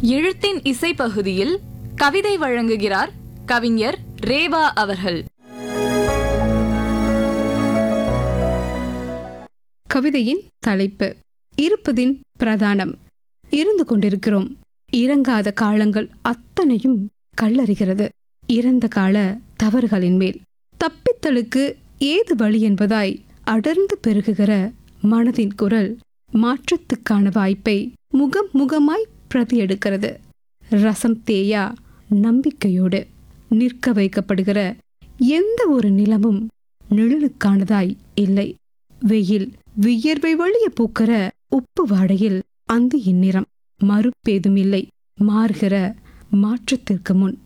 எழுத்தின் இசை பகுதியில் கவிதை வழங்குகிறார் கவிஞர் ரேவா அவர்கள் கவிதையின் தலைப்பு இருப்பதின் பிரதானம் இருந்து கொண்டிருக்கிறோம் இறங்காத காலங்கள் அத்தனையும் கல்லறிகிறது இறந்த கால தவறுகளின் மேல் தப்பித்தலுக்கு ஏது வழி என்பதாய் அடர்ந்து பெருகுகிற மனதின் குரல் மாற்றத்துக்கான வாய்ப்பை முகம் முகமாய் பிரதியெடுக்கிறது ரசம் தேயா நம்பிக்கையோடு நிற்க வைக்கப்படுகிற எந்த ஒரு நிலமும் நிழலுக்கானதாய் இல்லை வெயில் வியர்வை வழிய பூக்கிற உப்பு வாடையில் அந்த இந்நிறம் மறுப்பேதும் இல்லை மாறுகிற மாற்றத்திற்கு முன்